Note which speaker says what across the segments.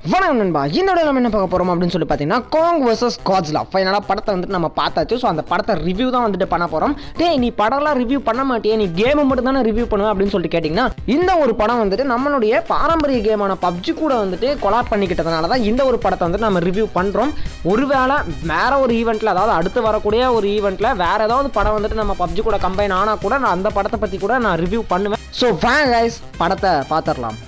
Speaker 1: வணக்கம் நண்பா இந்த வீடியோ நம்ம என்ன பார்க்க போகிறோம் அப்படின்னு சொல்லி பார்த்தீங்கன்னா காங் வர்சஸ் காட்ஸ்லா ஃபைனலாக படத்தை வந்துட்டு நம்ம பார்த்தாச்சு ஸோ அந்த படத்தை ரிவ்யூ தான் வந்துட்டு பண்ண போகிறோம் டேய் நீ படம்லாம் ரிவ்யூ பண்ண மாட்டியே நீ கேமை மட்டும் தானே ரிவ்யூ பண்ணுவேன் அப்படின்னு சொல்லிட்டு கேட்டிங்கன்னா இந்த ஒரு படம் வந்துட்டு நம்மளுடைய பாரம்பரிய கேமான பப்ஜி கூட வந்துட்டு கொலாப் பண்ணிக்கிட்டதுனால தான் இந்த ஒரு படத்தை வந்துட்டு நம்ம ரிவ்யூ பண்ணுறோம் ஒருவேளை வேற ஒரு ஈவெண்ட்டில் அதாவது அடுத்து வரக்கூடிய ஒரு ஈவெண்ட்டில் வேற ஏதாவது படம் வந்துட்டு நம்ம பப்ஜி கூட கம்பைன் ஆனால் கூட நான் அந்த படத்தை பற்றி கூட நான் ரிவ்யூ பண்ணுவேன் ஸோ ஃபேன் கைஸ் படத்தை பார்த்துடலாம்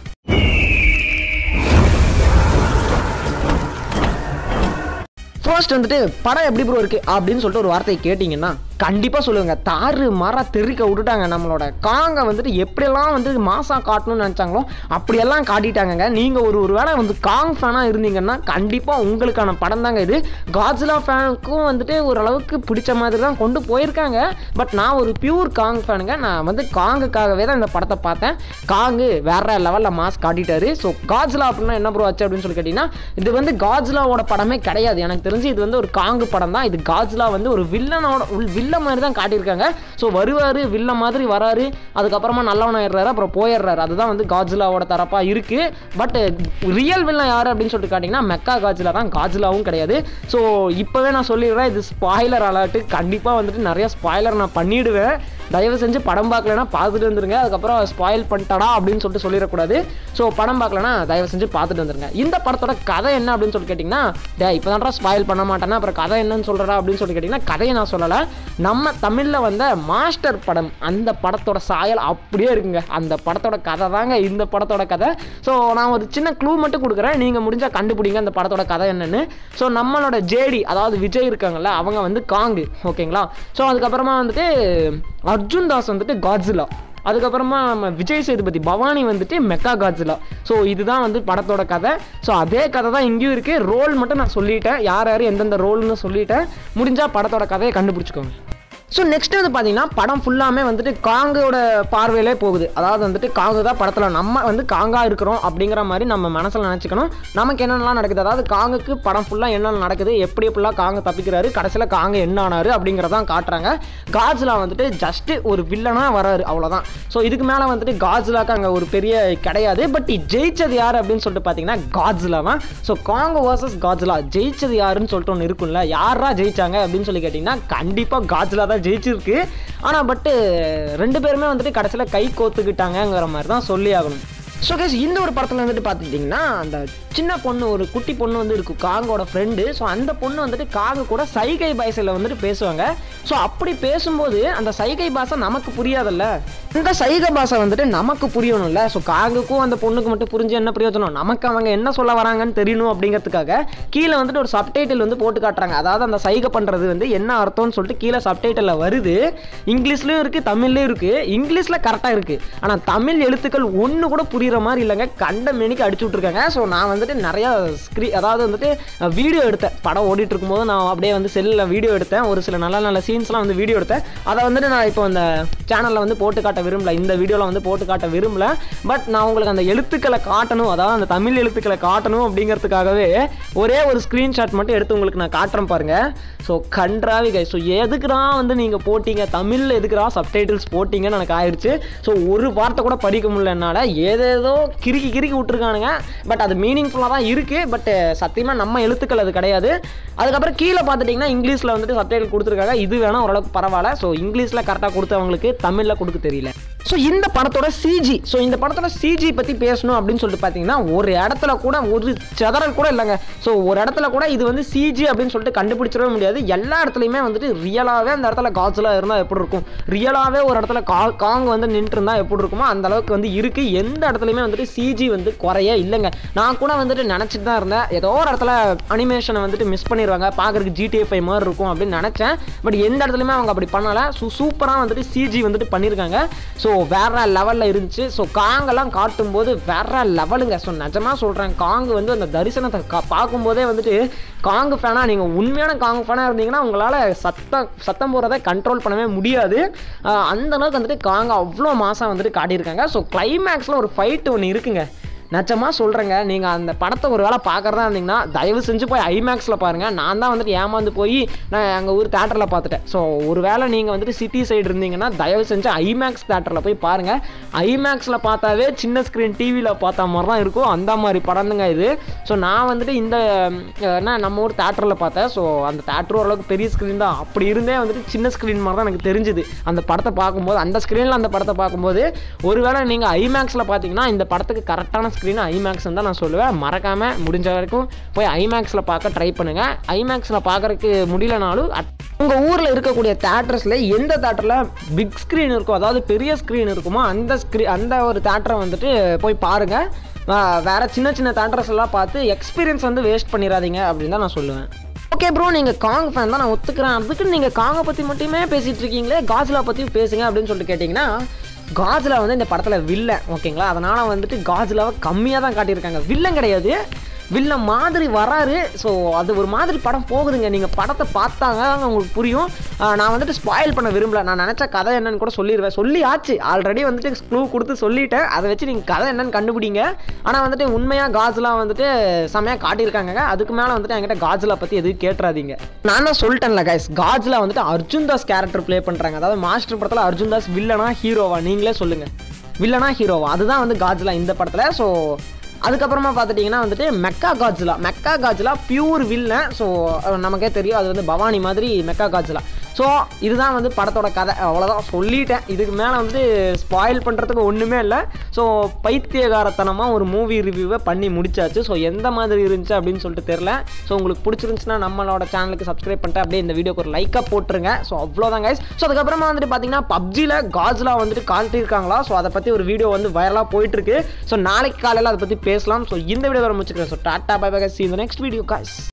Speaker 1: ஃபர்ஸ்ட் வந்துட்டு படம் எப்படி ப்ரோ இருக்கு அப்படின்னு சொல்லிட்டு ஒரு வார்த்தையை கேட்டிங்கன்னா கண்டிப்பாக சொல்லுங்க தாறு மர தெறிக்க விட்டுட்டாங்க நம்மளோட காங்க வந்துட்டு எப்படியெல்லாம் வந்து மாசா காட்டணும்னு நினச்சாங்களோ அப்படியெல்லாம் காட்டிட்டாங்கங்க நீங்கள் ஒரு ஒரு வேளை வந்து காங் ஃபேனாக இருந்தீங்கன்னா கண்டிப்பாக உங்களுக்கான படம் தாங்க இது காட்ஸிலா ஃபேனுக்கும் வந்துட்டு ஓரளவுக்கு பிடிச்ச மாதிரி தான் கொண்டு போயிருக்காங்க பட் நான் ஒரு பியூர் காங் ஃபேனுங்க நான் வந்து காங்குக்காகவே தான் இந்த படத்தை பார்த்தேன் காங்கு வேற லெவலில் மாஸ் காட்டிட்டாரு ஸோ காட்ஸ்லா அப்படின்னா என்ன ப்ரோ ஆச்சு அப்படின்னு சொல்லி கேட்டிங்கன்னா இது வந்து காட்ஸ்லாவோட படமே கிடையாது எனக்கு தெரிஞ்சு இது வந்து ஒரு காங்கு படம் தான் இது காட்ஸ்லா வந்து ஒரு வில்லனோட வில்ல மாதிரி தான் காட்டியிருக்காங்க ஸோ வருவார் வில்ல மாதிரி வராரு அதுக்கப்புறமா நல்லவனாயிடுறாரு அப்புறம் போயிடுறாரு அதுதான் வந்து காட்ஸ்லாவோட தரப்பாக இருக்குது பட் ரியல் வில்லன் யார் அப்படின்னு சொல்லிட்டு காட்டிங்கன்னா மெக்கா காட்ஸ்லா தான் காட்ஸ்லாவும் கிடையாது ஸோ இப்போவே நான் சொல்லிடுறேன் இது ஸ்பாய்லர் அலர்ட்டு கண்டிப்பாக வந்துட்டு நிறைய ஸ்பாய்லர் நான் பண்ணிவிடுவேன் தயவு செஞ்சு படம் பார்க்கலனா பார்த்துட்டு வந்துருங்க அதுக்கப்புறம் ஸ்பாயில் பண்ணிட்டடா அப்படின்னு சொல்லிட்டு சொல்லிடக்கூடாது ஸோ படம் பார்க்கலனா தயவு செஞ்சு பார்த்துட்டு வந்துருங்க இந்த படத்தோட கதை என்ன அப்படின்னு சொல்லி கேட்டிங்கன்னா டே இப்போ தான்டா ஸ்பாயில் பண்ண மாட்டேன்னா அப்புறம் கதை என்னன்னு சொல்கிறா அப்படின்னு சொல்லி கேட்டிங்கன்னா கதையை நான் சொல்லலை நம்ம தமிழில் வந்த மாஸ்டர் படம் அந்த படத்தோட சாயல் அப்படியே இருக்குங்க அந்த படத்தோட கதை தாங்க இந்த படத்தோட கதை ஸோ நான் ஒரு சின்ன க்ளூ மட்டும் கொடுக்குறேன் நீங்கள் முடிஞ்சால் கண்டுபிடிங்க அந்த படத்தோட கதை என்னன்னு ஸோ நம்மளோட ஜேடி அதாவது விஜய் இருக்காங்கல்ல அவங்க வந்து காங்கு ஓகேங்களா ஸோ அதுக்கப்புறமா வந்துட்டு அர்ஜுன் தாஸ் வந்துட்டு காட்ஸிலா அதுக்கப்புறமா நம்ம விஜய் சேதுபதி பவானி வந்துட்டு மெக்கா காட்ஸிலா ஸோ இதுதான் வந்து படத்தோட கதை ஸோ அதே கதை தான் இங்கேயும் இருக்குது ரோல் மட்டும் நான் சொல்லிட்டேன் யார் யார் எந்தெந்த ரோல்னு சொல்லிட்டேன் முடிஞ்சால் படத்தோட கதையை கண்டுபிடிச்சிக்கோங்க ஸோ நெக்ஸ்ட் வந்து பார்த்தீங்கன்னா படம் ஃபுல்லாமே வந்துட்டு காங்கோட பார்வையிலே போகுது அதாவது வந்துட்டு காங்கு தான் படத்தில் நம்ம வந்து காங்கா இருக்கிறோம் அப்படிங்கிற மாதிரி நம்ம மனசில் நினச்சிக்கணும் நமக்கு என்னென்னலாம் நடக்குது அதாவது காங்குக்கு படம் ஃபுல்லாக என்னென்ன நடக்குது எப்படி எப்படிலாம் காங்க தப்பிக்கிறாரு கடைசியில் காங்க என்ன ஆனாரு அப்படிங்கிறதான் காட்டுறாங்க காஜ்லா வந்துட்டு ஜஸ்ட்டு ஒரு வில்லனாக வராரு அவ்வளோதான் ஸோ இதுக்கு மேலே வந்துட்டு காஜ்லாக்கு அங்கே ஒரு பெரிய கிடையாது பட் ஜெயிச்சது யார் அப்படின்னு சொல்லிட்டு பார்த்தீங்கன்னா காஜ்லா தான் ஸோ காங்கோ வர்சஸ் காஜ்லா ஜெயிச்சது யாருன்னு சொல்லிட்டு ஒன்று இருக்கும்ல யாரா ஜெயிச்சாங்க அப்படின்னு சொல்லி கேட்டிங்கன்னா கண்டிப்பாக காஜ்லா தான் ஜெயிச்சிருக்கு ஆனால் பட்டு ரெண்டு பேருமே வந்துட்டு கடைசியில் கை கோத்துக்கிட்டாங்கங்கிற மாதிரி தான் சொல்லி ஆகணும் ஸோ கேஸ் இந்த ஒரு படத்தில் வந்துட்டு பார்த்துட்டிங்கன்னா அந்த சின்ன பொண்ணு ஒரு குட்டி பொண்ணு வந்து இருக்கும் காங்கோட ஃப்ரெண்டு ஸோ அந்த பொண்ணு வந்துட்டு காங்க கூட சைகை பாஷையில் வந்துட்டு பேசுவாங்க ஸோ அப்படி பேசும்போது அந்த சைகை பாஷை நமக்கு புரியாதல்ல இந்த சைகை பாஷை வந்துட்டு நமக்கு புரியணும்ல ஸோ காங்குக்கும் அந்த பொண்ணுக்கு மட்டும் புரிஞ்சு என்ன பிரயோஜனம் நமக்கு அவங்க என்ன சொல்ல வராங்கன்னு தெரியணும் அப்படிங்கிறதுக்காக கீழே வந்துட்டு ஒரு சப்டைட்டில் வந்து போட்டு காட்டுறாங்க அதாவது அந்த சைகை பண்ணுறது வந்து என்ன அர்த்தம்னு சொல்லிட்டு கீழே சப்டைட்டில் வருது இங்கிலீஷ்லேயும் இருக்குது தமிழ்லேயும் இருக்குது இங்கிலீஷில் கரெக்டாக இருக்குது ஆனால் தமிழ் எழுத்துக்கள் ஒன்று கூட புரியுற மாதிரி இல்லைங்க கண்ட மெனிக்கு அடிச்சு விட்ருக்காங்க ஸோ நான் வந்துட்டு நிறையா ஸ்க்ரீ அதாவது வந்துட்டு வீடியோ எடுத்தேன் படம் ஓடிட்டு இருக்கும்போது நான் அப்படியே வந்து செல்லில் வீடியோ எடுத்தேன் ஒரு சில நல்ல நல்ல சீன்ஸ்லாம் வந்து வீடியோ எடுத்தேன் அதை வந்துட்டு நான் இப்போ அந்த சேனலில் வந்து போட்டு காட்ட விரும்பல இந்த வீடியோவில் வந்து போட்டு காட்ட விரும்பல பட் நான் உங்களுக்கு அந்த எழுத்துக்களை காட்டணும் அதாவது அந்த தமிழ் எழுத்துக்களை காட்டணும் அப்படிங்கிறதுக்காகவே ஒரே ஒரு ஸ்க்ரீன்ஷாட் மட்டும் எடுத்து உங்களுக்கு நான் காட்டுறேன் பாருங்க ஸோ கன்றாவி கை ஸோ எதுக்குடா வந்து நீங்கள் போட்டீங்க தமிழில் எதுக்குடா சப்டைட்டில்ஸ் போட்டிங்கன்னு எனக்கு ஆயிடுச்சு ஸோ ஒரு வார்த்தை கூட படிக்க முடியல என்னால் ஏதேதோ கிறுக்கி கிறுக்கி விட்ருக்கானுங்க பட் அது மீனிங்ஃபுல்லாக தான் இருக்குது பட் சத்தியமாக நம்ம எழுத்துக்கள் அது கிடையாது அதுக்கப்புறம் கீழே பார்த்துட்டிங்கன்னா இங்கிலீஷில் வந்துட்டு சப்டைட்டில் கொடுத்துருக்காங்க இது வேணால் ஓரளவுக்கு பரவாயில்ல ஸோ இங்கிலீஷில் கரெக்டாக கொடுத்தவங்களுக்கு தமிழில் கொடுக்க தெரியல ஸோ இந்த படத்தோட சிஜி ஸோ இந்த படத்தோட சிஜி பற்றி பேசணும் அப்படின்னு சொல்லிட்டு பார்த்தீங்கன்னா ஒரு இடத்துல கூட ஒரு செதறல் கூட இல்லைங்க ஸோ ஒரு இடத்துல கூட இது வந்து சிஜி அப்படின்னு சொல்லிட்டு கண்டுபிடிச்சிடவே முடியாது எல்லா இடத்துலையுமே வந்துட்டு ரியலாகவே அந்த இடத்துல காட்ஸ்லாம் இருந்தால் எப்படி இருக்கும் ரியலாகவே ஒரு இடத்துல கா காங் வந்து நின்று இருந்தால் எப்படி இருக்குமோ அந்த அளவுக்கு வந்து இருக்குது எந்த இடத்துலையுமே வந்துட்டு சிஜி வந்து குறைய இல்லைங்க நான் கூட வந்துட்டு நினச்சிட்டு தான் இருந்தேன் ஏதோ ஒரு இடத்துல அனிமேஷனை வந்துட்டு மிஸ் பண்ணிடுவாங்க பார்க்குறதுக்கு ஜிடிஎஃப் ஃபைவ் மாதிரி இருக்கும் அப்படின்னு நினச்சேன் பட் எந்த இடத்துலையுமே அவங்க அப்படி பண்ணலை ஸோ சூப்பராக வந்துட்டு சிஜி வந்துட்டு பண்ணியிருக்காங்க ஸோ வேற லெவலில் இருந்துச்சு ஸோ காங்கெல்லாம் காட்டும்போது வேற லெவலுங்க ஸோ நிஜமாக சொல்கிறேன் காங்கு வந்து அந்த தரிசனத்தை கா பார்க்கும்போதே வந்துட்டு காங்கு ஃபேனாக நீங்கள் உண்மையான காங்கு ஃபேனாக இருந்தீங்கன்னா உங்களால் சத்தம் சத்தம் போகிறத கண்ட்ரோல் பண்ணவே முடியாது அந்த அளவுக்கு வந்துட்டு காங்க அவ்வளோ மாதம் வந்துட்டு காட்டியிருக்காங்க ஸோ கிளைமேக்ஸில் ஒரு ஃபைட் ஒன்று இருக்குங்க நிஜமாக சொல்கிறேங்க நீங்கள் அந்த படத்தை ஒரு வேளை பார்க்குறதா இருந்தீங்கன்னா தயவு செஞ்சு போய் ஐமேக்ஸில் பாருங்கள் நான் தான் வந்துட்டு ஏமாந்து போய் நான் எங்கள் ஊர் தேட்டரில் பார்த்துட்டேன் ஸோ ஒரு வேளை நீங்கள் வந்துட்டு சிட்டி சைடு இருந்தீங்கன்னா தயவு செஞ்சு ஐமேக்ஸ் தேட்டரில் போய் பாருங்கள் ஐமேக்ஸில் பார்த்தாவே சின்ன ஸ்க்ரீன் டிவியில் பார்த்த மாதிரி தான் இருக்கும் அந்த மாதிரி படம்ங்க இது ஸோ நான் வந்துட்டு இந்த ம், என்ன நம்ம ஊர் தேட்டரில் பார்த்தேன் ஸோ அந்த தேட்டர் ஓரளவுக்கு பெரிய ஸ்க்ரீன் தான் அப்படி இருந்தே வந்துட்டு சின்ன ஸ்க்ரீன் மாதிரி தான் எனக்கு தெரிஞ்சுது அந்த படத்தை பார்க்கும்போது அந்த ஸ்க்ரீனில் அந்த படத்தை பார்க்கும்போது ஒருவேளை நீங்கள் ஐமேக்ஸில் பார்த்தீங்கன்னா இந்த படத்துக்கு கரெக்டான ஸ்க்ரீன் ஐமேக்ஸ் தான் நான் சொல்லுவேன் மறக்காமல் முடிஞ்ச வரைக்கும் போய் ஐமேக்ஸில் பார்க்க ட்ரை பண்ணுங்கள் ஐமேக்ஸில் பார்க்குறதுக்கு முடியலனாலும் உங்கள் ஊரில் இருக்கக்கூடிய தேட்டர்ஸில் எந்த தேட்டரில் பிக் ஸ்க்ரீன் இருக்கோ அதாவது பெரிய ஸ்க்ரீன் இருக்குமோ அந்த ஸ்க்ரீ அந்த ஒரு தேட்டரை வந்துட்டு போய் பாருங்கள் வேறு சின்ன சின்ன தேட்டர்ஸ் எல்லாம் பார்த்து எக்ஸ்பீரியன்ஸ் வந்து வேஸ்ட் பண்ணிடாதீங்க அப்படின்னு தான் நான் சொல்லுவேன் ஓகே ப்ரோ நீங்கள் காங் ஃபேன் தான் நான் ஒத்துக்கிறேன் அதுக்கு நீங்கள் காங்கை பற்றி மட்டுமே பேசிகிட்டு இருக்கீங்களே காஜ்லா பற்றியும் பேசுங்க அப்படின்னு சொல்லிட்டு கேட்டிங்கன்னா காஜ்லா வந்து இந்த படத்தில் வில்லன் ஓகேங்களா அதனால் வந்துட்டு காஜ்லாவை கம்மியாக தான் காட்டியிருக்காங்க வில்லன் கிடையாது வில்லன் மாதிரி வராரு ஸோ அது ஒரு மாதிரி படம் போகுதுங்க நீங்கள் படத்தை பார்த்தாங்க தாங்க உங்களுக்கு புரியும் ஆஹ் நான் வந்துட்டு ஸ்பாயில் பண்ண விரும்பல நான் நினச்ச கதை என்னன்னு கூட சொல்லிடுவேன் சொல்லி ஆச்சு ஆல்ரெடி வந்துட்டு க்ளூ கொடுத்து சொல்லிட்டேன் அதை வச்சு நீங்கள் கதை என்னன்னு கண்டுபிடிங்க ஆனால் வந்துட்டு உண்மையாக காஜ்லாம் வந்துட்டு செமையாக காட்டியிருக்காங்க அதுக்கு மேலே வந்துட்டு என்கிட்ட காஜ்லா பற்றி எதுவும் கேட்டுறாதீங்க நான் தான் சொல்லிட்டேன்ல கைஸ் காஜ்லா வந்துட்டு அர்ஜுன் தாஸ் கேரக்டர் ப்ளே பண்ணுறாங்க அதாவது மாஸ்டர் படத்தில் அர்ஜுன் தாஸ் வில்லனா ஹீரோவா நீங்களே சொல்லுங்கள் வில்லனா ஹீரோவா அதுதான் வந்து காஜ்லா இந்த படத்தில் ஸோ அதுக்கப்புறமா பார்த்துட்டிங்கன்னா வந்துட்டு மெக்கா காஜ்லா மெக்கா காஜ்லா பியூர் வில்லன் ஸோ நமக்கே தெரியும் அது வந்து பவானி மாதிரி மெக்கா காஜ்லா ஸோ இதுதான் வந்து படத்தோட கதை அவ்வளோதான் சொல்லிட்டேன் இதுக்கு மேலே வந்து ஸ்பாயில் பண்ணுறதுக்கு ஒன்றுமே இல்லை ஸோ பைத்தியகாரத்தனமாக ஒரு மூவி ரிவ்யூவை பண்ணி முடிச்சாச்சு ஸோ எந்த மாதிரி இருந்துச்சு அப்படின்னு சொல்லிட்டு தெரில ஸோ உங்களுக்கு பிடிச்சிருந்துச்சுன்னா நம்மளோட சேனலுக்கு சப்ஸ்கிரைப் பண்ணிட்டு அப்படியே இந்த வீடியோக்கு ஒரு லைக்காக போட்டுருங்க ஸோ அவ்வளோதான் கைஸ் ஸோ அதுக்கப்புறமா வந்துட்டு பார்த்தீங்கன்னா பப்ஜியில் காஜ்லா வந்துட்டு காட்டியிருக்காங்களா ஸோ அதை பற்றி ஒரு வீடியோ வந்து வைரலாக போயிட்டுருக்கு ஸோ நாளைக்கு காலையில் அதை பற்றி பேசலாம் ஸோ இந்த வீடியோ வர முடிச்சுக்கிறேன் so tata bye bye see இந்த நெக்ஸ்ட் வீடியோ காய்ஸ்